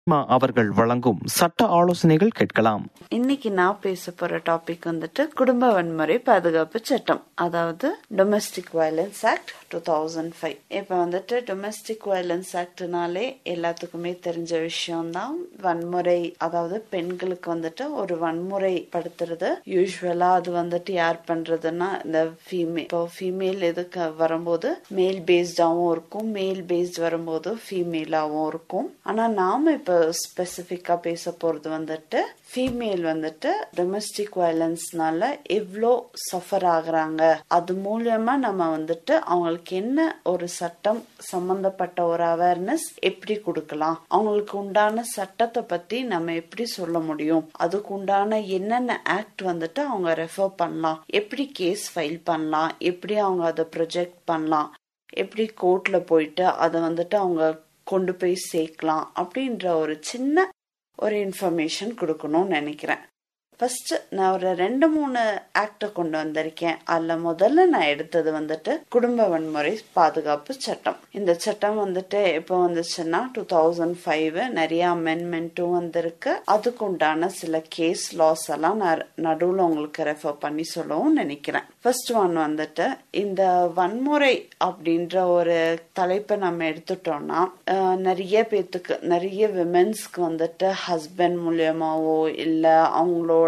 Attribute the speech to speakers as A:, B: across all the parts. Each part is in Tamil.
A: மா அவர்கள் வழங்கும் சட்ட ஆலோசனைகள் கேட்கலாம்
B: இன்னைக்கு நான் பேச போற டாபிக் வந்துட்டு குடும்ப வன்முறை பாதுகாப்பு சட்டம் அதாவது domestic violence act two thousand five இப்ப வந்துட்டு டொமஸ்டிக் வயலன்ஸ் ஆக்ட்னாலே எல்லாத்துக்குமே தெரிஞ்ச விஷயம்தான் வன்முறை அதாவது பெண்களுக்கு வந்துட்டு ஒரு வன்முறை படுத்துறது யூஸ்வலா அது வந்துட்டு யார் பண்றதுன்னா இந்த ஃபீமேல் இப்போ ஃபீமேல் எதுக்கு வரும்போது மேல் பேஸ்டாவும் இருக்கும் மேல் பேஸ்ட் வரும்போது ஃபீமேலாவும் இருக்கும் ஆனா நாம இப்ப ஸ்பெசிபிக்கா பேச போறது வந்துட்டு ஃபீமேல் வந்துட்டு டொமஸ்டிக் வயலன்ஸ்னால எவ்வளோ சஃபர் ஆகுறாங்க அது மூலியமா நம்ம வந்துட்டு அவங்களுக்கு என்ன ஒரு சட்டம் சம்பந்தப்பட்ட ஒரு அவேர்னஸ் எப்படி கொடுக்கலாம் அவங்களுக்கு உண்டான சட்டத்தை பத்தி நம்ம எப்படி சொல்ல முடியும் அதுக்கு உண்டான என்னென்ன ஆக்ட் வந்துட்டு அவங்க ரெஃபர் பண்ணலாம் எப்படி கேஸ் ஃபைல் பண்ணலாம் எப்படி அவங்க அதை ப்ரொஜெக்ட் பண்ணலாம் எப்படி கோர்ட்ல போயிட்டு அதை வந்துட்டு அவங்க கொண்டு போய் சேர்க்கலாம் அப்படின்ற ஒரு சின்ன ஒரு இன்ஃபர்மேஷன் கொடுக்கணும்னு நினைக்கிறேன் ஃபர்ஸ்ட் நான் ஒரு ரெண்டு மூணு ஆக்ட கொண்டு வந்திருக்கேன் அதுல முதல்ல நான் எடுத்தது வந்துட்டு குடும்ப வன்முறை பாதுகாப்பு சட்டம் இந்த சட்டம் வந்துட்டு எப்போ வந்துச்சுன்னா டூ தௌசண்ட் ஃபைவ் நிறைய அமெண்ட்மெண்ட்டும் வந்திருக்கு அதுக்கு உண்டான சில கேஸ் லாஸ் எல்லாம் நான் நடுவில் உங்களுக்கு ரெஃபர் பண்ணி சொல்லவும் நினைக்கிறேன் ஃபர்ஸ்ட் ஒன் வந்துட்டு இந்த வன்முறை அப்படின்ற ஒரு தலைப்பை நம்ம எடுத்துட்டோம்னா நிறைய பேத்துக்கு நிறைய விமென்ஸ்க்கு வந்துட்டு ஹஸ்பண்ட் மூலியமாவோ இல்ல அவங்களோட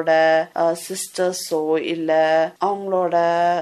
B: சிஸ்டர்ஸோ இல்ல அவங்களோட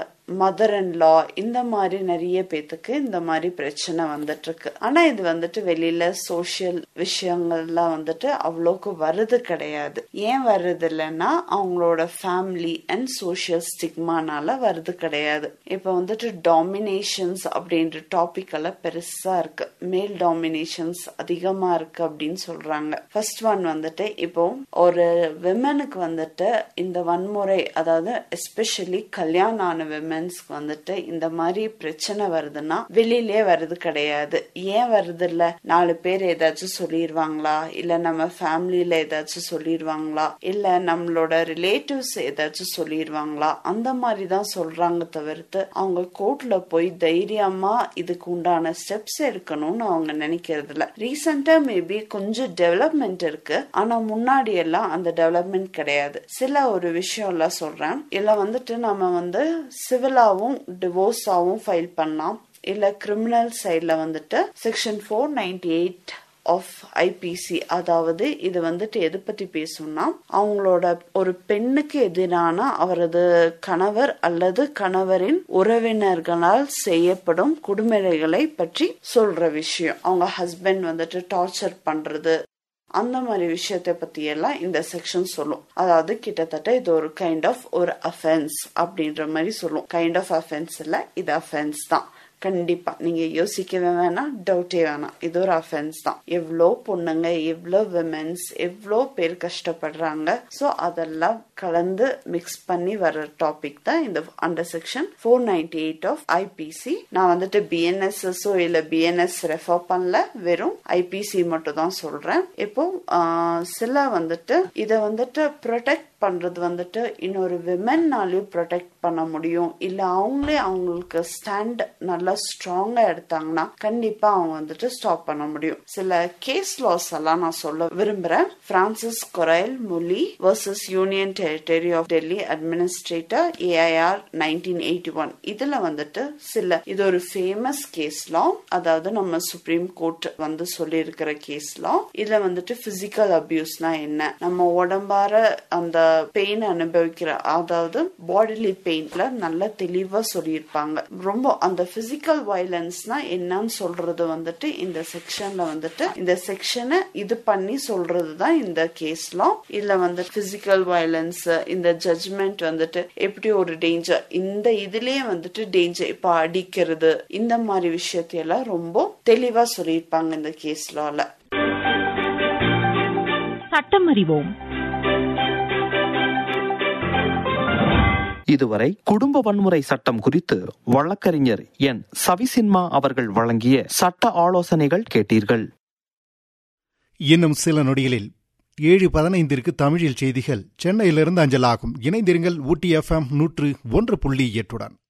B: மதர் அண்ட் லா இந்த மாதிரி நிறைய பேத்துக்கு இந்த மாதிரி பிரச்சனை வந்துட்டு இருக்கு ஆனா இது வந்துட்டு வெளியில சோசியல் விஷயங்கள்லாம் வந்துட்டு அவ்வளோக்கு வருது கிடையாது ஏன் வருது இல்லைன்னா அவங்களோட ஃபேமிலி அண்ட் சோசியல் ஸ்டிக்மானால வருது கிடையாது இப்ப வந்துட்டு டாமினேஷன்ஸ் அப்படின்ற டாபிக் எல்லாம் பெருசா இருக்கு மேல் டாமினேஷன்ஸ் அதிகமா இருக்கு அப்படின்னு சொல்றாங்க ஃபர்ஸ்ட் ஒன் வந்துட்டு இப்போ ஒரு விமனுக்கு வந்துட்டு இந்த வன்முறை அதாவது எஸ்பெஷலி கல்யாணம் ஆன விமன் விமன்ஸ்க்கு வந்துட்டு இந்த மாதிரி பிரச்சனை வருதுன்னா வெளியிலே வருது கிடையாது ஏன் வருது இல்ல நாலு பேர் ஏதாச்சும் சொல்லிடுவாங்களா இல்ல நம்ம ஃபேமிலியில ஏதாச்சும் சொல்லிடுவாங்களா இல்ல நம்மளோட ரிலேட்டிவ்ஸ் ஏதாச்சும் சொல்லிடுவாங்களா அந்த மாதிரி தான் சொல்றாங்க தவிர்த்து அவங்க கோர்ட்ல போய் தைரியமா இதுக்கு உண்டான ஸ்டெப்ஸ் எடுக்கணும்னு அவங்க நினைக்கிறது இல்ல ரீசெண்டா மேபி கொஞ்சம் டெவலப்மெண்ட் இருக்கு ஆனா முன்னாடி எல்லாம் அந்த டெவலப்மெண்ட் கிடையாது சில ஒரு விஷயம் எல்லாம் சொல்றேன் இல்ல வந்துட்டு நம்ம வந்து சிவிலாவும் டிவோர்ஸாவும் ஃபைல் பண்ணலாம் இல்ல கிரிமினல் சைட்ல வந்துட்டு section four ninety eight of IPC அதாவது இது வந்துட்டு எது பத்தி பேசும்னா அவங்களோட ஒரு பெண்ணுக்கு எதிரான அவரது கணவர் அல்லது கணவரின் உறவினர்களால் செய்யப்படும் குடும்பங்களை பற்றி சொல்ற விஷயம் அவங்க ஹஸ்பண்ட் வந்துட்டு டார்ச்சர் பண்றது அந்த மாதிரி விஷயத்தை பத்தி எல்லாம் இந்த செக்ஷன் சொல்லும் அதாவது கிட்டத்தட்ட இது ஒரு கைண்ட் ஆஃப் ஒரு அஃபென்ஸ் அப்படின்ற மாதிரி சொல்லும் கைண்ட் ஆஃப் அஃபென்ஸ் இல்ல இது அஃபென்ஸ் தான் கண்டிப்பா நீங்க யோசிக்கவே வேணாம் டவுட்டே வேணாம் இது ஒரு அஃபென்ஸ் தான் எவ்வளோ பொண்ணுங்க எவ்வளோ விமென்ஸ் எவ்வளோ பேர் கஷ்டப்படுறாங்க ஸோ அதெல்லாம் கலந்து மிக்ஸ் பண்ணி வர டாபிக் தான் இந்த under section four ninety eight of IPC நான் வந்துட்டு பிஎன்எஸ்எஸ்ஓ இல்ல பிஎன்எஸ் ரெஃபர் பண்ணல வெறும் ஐபிசி மட்டும் தான் சொல்றேன் இப்போ சில வந்துட்டு இதை வந்துட்டு ப்ரொடெக்ட் பண்றது வந்துட்டு இன்னொரு விமென்னாலையும் ப்ரொடெக்ட் பண்ண முடியும் இல்ல அவங்களே அவங்களுக்கு ஸ்டாண்ட் நல்லா ஸ்ட்ராங்கா எடுத்தாங்கன்னா கண்டிப்பா அவங்க வந்துட்டு ஸ்டாப் பண்ண முடியும் சில கேஸ் லாஸ் எல்லாம் நான் சொல்ல விரும்புறேன் பிரான்சிஸ் கொரைல் மொழி versus union territory of Delhi administrator AIR nineteen eighty one இதுல வந்துட்டு சில இது ஒரு ஃபேமஸ் கேஸ் லா அதாவது நம்ம சுப்ரீம் கோர்ட் வந்து சொல்லியிருக்கிற கேஸ் லா இதுல வந்துட்டு பிசிக்கல் அபியூஸ்னா என்ன நம்ம உடம்பார அந்த பெயின் அனுபவிக்கிற அதாவது பாடிலி பெயின்ல நல்ல தெளிவா சொல்லியிருப்பாங்க ரொம்ப அந்த பிசிக்கல் வயலன்ஸ்னா என்னன்னு சொல்றது வந்துட்டு இந்த செக்ஷன்ல வந்துட்டு இந்த செக்ஷனை இது பண்ணி சொல்றது தான் இந்த கேஸ்லாம் இதுல வந்து பிசிக்கல் வயலன்ஸ் இந்த ஜட்ஜ்மெண்ட் வந்துட்டு எப்படி ஒரு டேஞ்சர் இந்த இதுலயே வந்துட்டு டேஞ்சர் இப்ப அடிக்கிறது இந்த மாதிரி விஷயத்தையெல்லாம் ரொம்ப தெளிவா சொல்லியிருப்பாங்க இந்த கேஸ்லால
C: சட்டம் அறிவோம்
A: இதுவரை குடும்ப வன்முறை சட்டம் குறித்து வழக்கறிஞர் என் சவிசின்மா அவர்கள் வழங்கிய சட்ட ஆலோசனைகள் கேட்டீர்கள்
D: இன்னும் சில நொடிகளில் ஏழு பதினைந்திற்கு தமிழில் செய்திகள் சென்னையிலிருந்து அஞ்சலாகும் இணைந்திருங்கள் ஊட்டி எஃப்எம் நூற்று ஒன்று புள்ளி எட்டுடன்